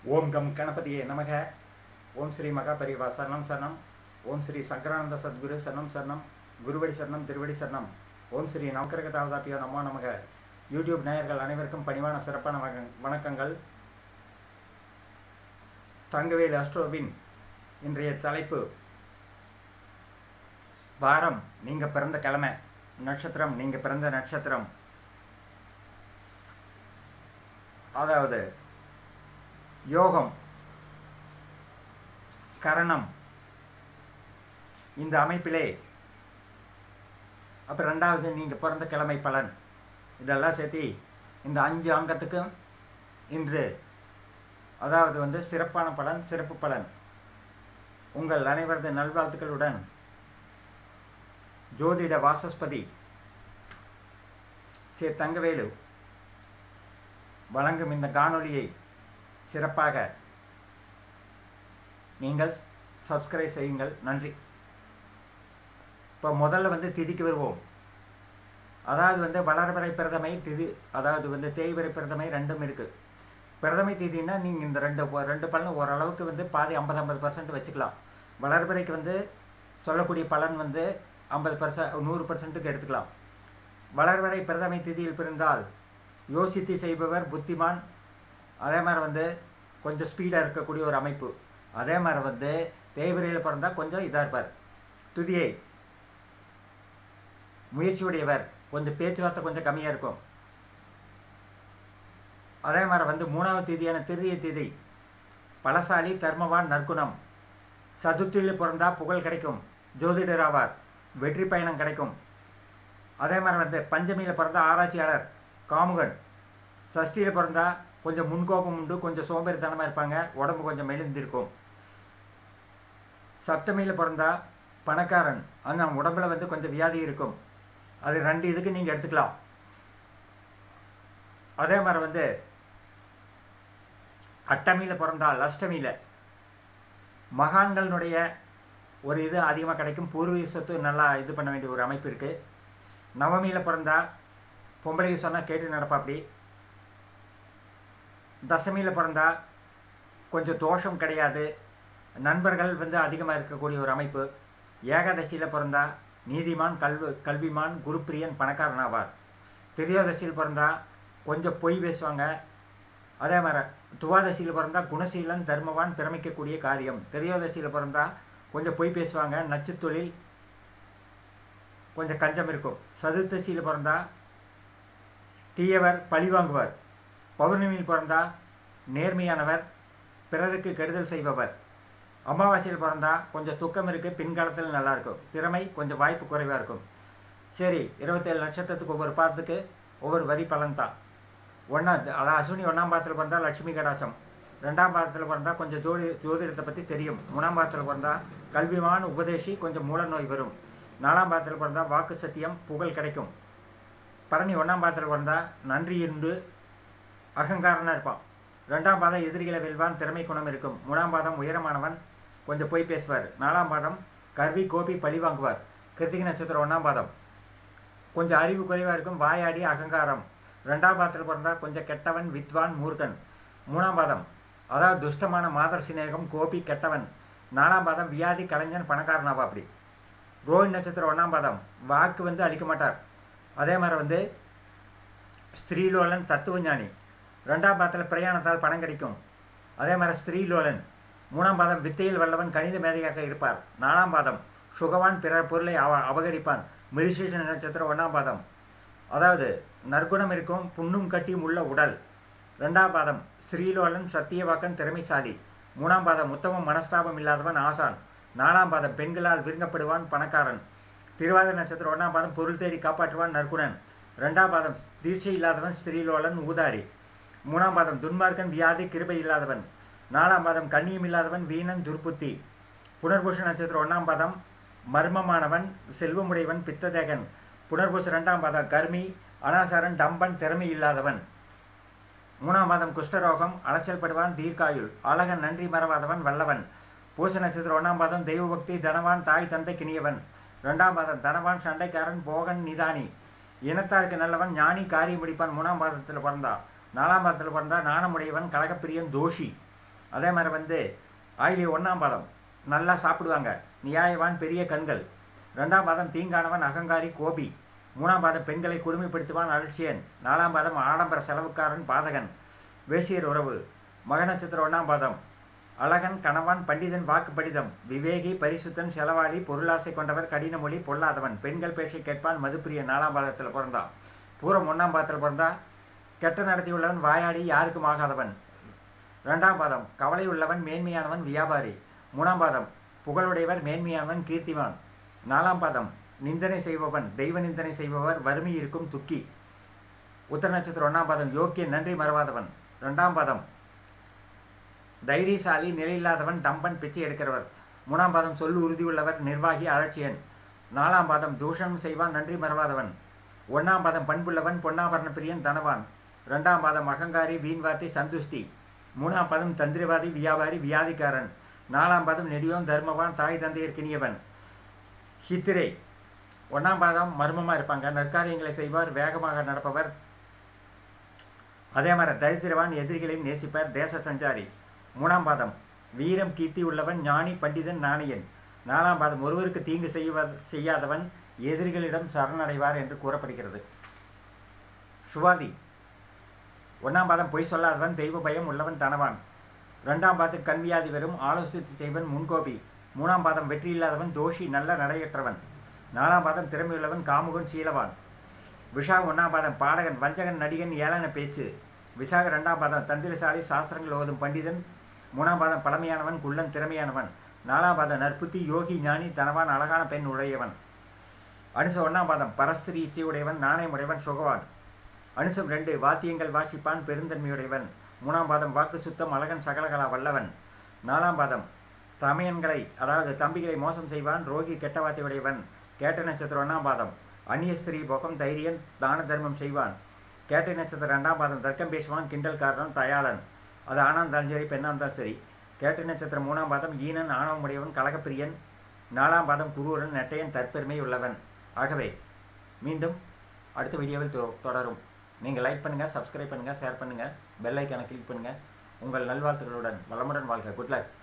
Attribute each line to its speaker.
Speaker 1: ஓம் come கணபதியே நமக ஓம் ஸ்ரீ மகாபரிவா சரணம் சரணம் ஓம் ஸ்ரீ சங்கரானந்த சத்குரு சரணம் சரணம் குருவடி சரணம் திருவடி சரணம் ஓம் ஸ்ரீ நவக்கிரக தாவதாப்பியோ நமோ நமக யூடியூப் நேயர்கள் அனைவருக்கும் பணிவான சிறப்பான வணக்க- வணக்கங்கள் தங்கவேல் அஸ்ட்ரோவின் இன்றைய தலைப்பு வாரம் நீங்க பிறந்த கிழமை நட்சத்திரம் நீங்க பிறந்த நட்சத்திரம் அதாவது யோகம் கரணம் இந்த அமைப்பிலே அப்புறம் ரெண்டாவது நீங்கள் பிறந்த கிழமை பலன் இதெல்லாம் சேர்த்து இந்த அஞ்சு அங்கத்துக்கும் இன்று அதாவது வந்து சிறப்பான பலன் சிறப்பு பலன் உங்கள் அனைவரது நல்வாழ்த்துக்களுடன் ஜோதிட வாசஸ்பதி சே தங்கவேலு வழங்கும் இந்த காணொளியை சிறப்பாக நீங்கள் சப்ஸ்கிரைப் செய்யுங்கள் நன்றி இப்போ முதல்ல வந்து திதிக்கு வருவோம் அதாவது வந்து வளர்வரை பிரதமை திதி அதாவது வந்து தேய்வரை பிரதமை ரெண்டும் இருக்குது பிரதமை திதின்னா நீங்கள் இந்த ரெண்டு ஒ- ரெண்டு பலன் ஓரளவுக்கு வந்து பாதி ஐம்பது ஐம்பது பர்சன்ட் வச்சுக்கலாம் வளர்பிறைக்கு வந்து சொல்லக்கூடிய பலன் வந்து ஐம்பது பர்சன்ட் நூறு பர்சன்ட்டுக்கு எடுத்துக்கலாம் வளர்வரை பிரதமை திதியில் பிறந்தால் யோசித்து செய்பவர் புத்திமான் அதே மாதிரி வந்து கொஞ்சம் ஸ்பீடாக இருக்கக்கூடிய ஒரு அமைப்பு அதே மாதிரி வந்து தேய்பிரையில் பிறந்தால் கொஞ்சம் இதாக இருப்பார் துதியை முயற்சியுடையவர் கொஞ்சம் பேச்சுவார்த்தை கொஞ்சம் கம்மியாக இருக்கும் அதே மாதிரி வந்து மூணாவது தேதியான திருதிய தேதி பலசாலி தர்மவான் நற்குணம் சதுர்த்தியில் பிறந்தா புகழ் கிடைக்கும் ஜோதிடர் ஆவார் வெற்றி பயணம் கிடைக்கும் அதே மாதிரி வந்து பஞ்சமியில் பிறந்தா ஆராய்ச்சியாளர் காமுகன் சஷ்டியில் பிறந்தா கொஞ்சம் முன்கோபம் உண்டு கொஞ்சம் சோம்பேறித்தனமாக இருப்பாங்க உடம்பு கொஞ்சம் மெலிந்திருக்கும் சப்தமியில் பிறந்தா பணக்காரன் ஆனால் உடம்புல வந்து கொஞ்சம் வியாதி இருக்கும் அது ரெண்டு இதுக்கு நீங்கள் எடுத்துக்கலாம் அதே மாதிரி வந்து அட்டமியில் பிறந்தால் அஷ்டமியில் மகான்களினுடைய ஒரு இது அதிகமாக கிடைக்கும் பூர்வீக சொத்து நல்லா இது பண்ண வேண்டிய ஒரு அமைப்பு இருக்குது நவமியில் பிறந்தா பொம்பளைக்கு சொன்னால் கேட்டு நடப்பாப்படி தசமியில் பிறந்தா கொஞ்சம் தோஷம் கிடையாது நண்பர்கள் வந்து அதிகமாக இருக்கக்கூடிய ஒரு அமைப்பு ஏகாதசியில் பிறந்தா நீதிமான் கல்வி கல்விமான் குருப்பிரியன் பணக்காரன் ஆவார் திரியோதசியில் பிறந்தா கொஞ்சம் பொய் பேசுவாங்க அதே மாதிரி துவாதசியில் பிறந்தா குணசீலன் தர்மவான் பிரமிக்கக்கூடிய காரியம் திரியோதசியில் பிறந்தா கொஞ்சம் பொய் பேசுவாங்க நச்சுத் தொழில் கொஞ்சம் கஞ்சம் இருக்கும் சதுர்த்தசியில் பிறந்தா தீயவர் பழி வாங்குவர் பௌர்ணமியில் பிறந்தா நேர்மையானவர் பிறருக்கு கெடுதல் செய்பவர் அமாவாசையில் பிறந்தா கொஞ்சம் துக்கம் இருக்குது பின்காலத்தில் நல்லா இருக்கும் திறமை கொஞ்சம் வாய்ப்பு குறைவாக இருக்கும் சரி இருபத்தேழு நட்சத்திரத்துக்கு ஒவ்வொரு பாதத்துக்கு ஒவ்வொரு வரி பலன் தான் ஒன்றாம் அதாவது அஸ்வினி ஒன்றாம் பாதத்தில் பிறந்தா லட்சுமி கடாசம் ரெண்டாம் பாதத்தில் பிறந்தா கொஞ்சம் ஜோதி ஜோதிடத்தை பற்றி தெரியும் மூணாம் பாதத்தில் பிறந்தா கல்விமான் உபதேசி கொஞ்சம் மூல நோய் வரும் நாலாம் பாதத்தில் பிறந்தா வாக்கு சத்தியம் புகழ் கிடைக்கும் பரணி ஒன்றாம் பாதத்தில் பிறந்தா நன்றி இருந்து அகங்காரனாக இருப்பான் ரெண்டாம் பாதம் எதிரிகளை வெல்வான் திறமை குணம் இருக்கும் மூணாம் பாதம் உயரமானவன் கொஞ்சம் பொய் பேசுவார் நாலாம் பாதம் கர்வி கோபி பழி வாங்குவார் கிருத்திகை நட்சத்திரம் ஒன்றாம் பாதம் கொஞ்சம் அறிவு குறைவாக இருக்கும் வாயாடி அகங்காரம் ரெண்டாம் பாதத்தில் பிறந்தா கொஞ்சம் கெட்டவன் வித்வான் மூர்க்கன் மூணாம் பாதம் அதாவது துஷ்டமான மாதர் சிநேகம் கோபி கெட்டவன் நாலாம் பாதம் வியாதி கலைஞன் பணக்காரனாவா அப்படி ரோஹிணி நட்சத்திரம் ஒன்றாம் பாதம் வாக்கு வந்து அளிக்க மாட்டார் அதே மாதிரி வந்து ஸ்திரீலோலன் தத்துவஞானி ரெண்டாம் பாதத்தில் பிரயாணத்தால் பணம் கிடைக்கும் அதே மாதிரி ஸ்திரீலோலன் மூணாம் பாதம் வித்தையில் வல்லவன் கணித மேதையாக இருப்பார் நாலாம் பாதம் சுகவான் பிற பொருளை அவ அபகரிப்பான் மிருசேஷ நட்சத்திரம் ஒன்றாம் பாதம் அதாவது நற்குணம் இருக்கும் புண்ணும் கட்டியும் உள்ள உடல் ரெண்டாம் பாதம் ஸ்ரீலோலன் சத்தியவாக்கன் திறமைசாலி மூணாம் பாதம் உத்தமம் மனஸ்தாபம் இல்லாதவன் ஆசான் நாலாம் பாதம் பெண்களால் விருங்கப்படுவான் பணக்காரன் திருவாதிரை நட்சத்திரம் ஒன்றாம் பாதம் பொருள் தேடி காப்பாற்றுவான் நற்குணன் ரெண்டாம் பாதம் தீட்சை இல்லாதவன் ஸ்திரீலோலன் ஊதாரி மூணாம் பாதம் துன்மார்க்கன் வியாதி கிருபை இல்லாதவன் நாலாம் பாதம் கண்ணியம் இல்லாதவன் வீணன் துர்புத்தி புனர்பூஷ நட்சத்திரம் ஒன்றாம் பாதம் மர்மமானவன் செல்வமுடையவன் பித்ததேகன் புனர்பூச ரெண்டாம் பாதம் கர்மி அனாசாரன் டம்பன் திறமை இல்லாதவன் மூணாம் பாதம் குஷ்டரோகம் அலைச்சல் படுவான் தீர்க்காயுள் அழகன் நன்றி மறவாதவன் வல்லவன் பூச நட்சத்திரம் ஒன்றாம் பாதம் தெய்வ பக்தி தனவான் தாய் தந்தை கிணியவன் ரெண்டாம் பாதம் தனவான் சண்டைக்காரன் போகன் நிதானி இனத்தாருக்கு நல்லவன் ஞானி காரியம் முடிப்பான் மூணாம் பாதத்தில் பிறந்தா நாலாம் பாதத்தில் பிறந்தா நாணமுடையவன் கலகப்பிரியன் தோஷி அதே மாதிரி வந்து ஆயிலி ஒன்றாம் பாதம் நல்லா சாப்பிடுவாங்க நியாயவான் பெரிய கண்கள் ரெண்டாம் பாதம் தீங்கானவன் அகங்காரி கோபி மூணாம் பாதம் பெண்களை கொடுமைப்படுத்துவான் அலட்சியன் நாலாம் பாதம் ஆடம்பர செலவுக்காரன் பாதகன் வேசியர் உறவு மக நட்சத்திரம் ஒன்றாம் பாதம் அழகன் கணவன் பண்டிதன் வாக்கு படிதம் விவேகி பரிசுத்தன் செலவாளி பொருளாசை கொண்டவர் கடின மொழி பொல்லாதவன் பெண்கள் பேச்சை கேட்பான் மதுப்பிரிய நாலாம் பாதத்தில் பிறந்தான் பூரம் ஒன்றாம் பாதத்தில் பிறந்தா கெட்ட நடத்தியுள்ளவன் வாயாடி யாருக்கும் ஆகாதவன் ரெண்டாம் பாதம் கவலை உள்ளவன் மேன்மையானவன் வியாபாரி மூணாம் பாதம் புகழுடையவர் மேன்மையானவன் கீர்த்திவான் நாலாம் பாதம் நிந்தனை செய்பவன் தெய்வ நிந்தனை செய்பவர் வறுமை இருக்கும் துக்கி உத்தர நட்சத்திரம் ஒன்றாம் பாதம் யோக்கிய நன்றி மறவாதவன் ரெண்டாம் பாதம் தைரியசாலி நிலையில்லாதவன் தம்பன் பிச்சை எடுக்கிறவர் மூணாம் பாதம் சொல்லு உறுதியுள்ளவர் நிர்வாகி அலட்சியன் நாலாம் பாதம் தூஷணம் செய்வான் நன்றி மறவாதவன் ஒன்றாம் பாதம் பண்புள்ளவன் பொன்னாபரண பிரியன் தனவான் ரெண்டாம் பாதம் அகங்காரி வீண்வார்த்தை சந்துஷ்டி மூணாம் பாதம் தந்திரவாதி வியாபாரி வியாதிக்காரன் நாலாம் பாதம் நெடியோன் தர்மவான் தாய் தந்தையர்க்கினியவன் சித்திரை ஒன்றாம் பாதம் மர்மமாக இருப்பாங்க நற்காரியங்களை செய்வார் வேகமாக நடப்பவர் அதே மாதிரி தரித்திரவான் எதிரிகளையும் நேசிப்பார் தேச சஞ்சாரி மூணாம் பாதம் வீரம் கீர்த்தி உள்ளவன் ஞானி பண்டிதன் நாணயன் நாலாம் பாதம் ஒருவருக்கு தீங்கு செய்வர் செய்யாதவன் எதிரிகளிடம் சரணடைவார் என்று கூறப்படுகிறது சுவாதி ஒன்றாம் பாதம் பொய் சொல்லாதவன் தெய்வ பயம் உள்ளவன் தனவான் ரெண்டாம் பாதத்தில் கண்வியாதி வரும் ஆலோசித்து செய்வன் முன்கோபி மூணாம் பாதம் வெற்றி இல்லாதவன் தோஷி நல்ல நடையற்றவன் நாலாம் பாதம் திறமையுள்ளவன் காமுகன் சீலவான் விஷாக ஒன்றாம் பாதம் பாடகன் வஞ்சகன் நடிகன் ஏளன பேச்சு விசாக ரெண்டாம் பாதம் தந்திரசாலி சாஸ்திரங்கள் ஓதும் பண்டிதன் மூணாம் பாதம் பழமையானவன் குள்ளன் திறமையானவன் நாலாம் பாதம் நற்புத்தி யோகி ஞானி தனவான் அழகான பெண் உடையவன் அனுச ஒன்றாம் பாதம் பரஸ்திரி இச்சையுடையவன் நாணயமுடையவன் சுகவான் அனுசம் ரெண்டு வாத்தியங்கள் வாசிப்பான் பெருந்தன்மையுடையவன் மூணாம் பாதம் வாக்கு சுத்தம் அழகன் சகலகலா வல்லவன் நாலாம் பாதம் தமையன்களை அதாவது தம்பிகளை மோசம் செய்வான் ரோகி கெட்ட வார்த்தையுடையவன் கேட்ட நட்சத்திரம் ஒன்றாம் பாதம் அந்நிய ஸ்திரீ பொகம் தைரியன் தான தர்மம் செய்வான் கேட்டை நட்சத்திரம் ரெண்டாம் பாதம் தர்க்கம் பேசுவான் கிண்டல்காரன் தயாளன் அது ஆணாம் இருந்தாலும் சரி பெண்ணாக இருந்தாலும் சரி கேட்டை நட்சத்திரம் மூணாம் பாதம் ஈனன் ஆணவமுடையவன் கலகப்பிரியன் நாலாம் பாதம் குருவரன் நெட்டையன் தற்பெருமை உள்ளவன் ஆகவே மீண்டும் அடுத்த வீடியோவில் தொ- தொடரும் நீங்கள் லைக் பண்ணுங்கள் சப்ஸ்கிரைப் பண்ணுங்கள் ஷேர் பண்ணுங்கள் பெல் ஐக்கானை கிளிக் பண்ணுங்கள் உங்கள் நல்வாழ்த்துக்களுடன் வளமுடன் வாழ்க குட் லக்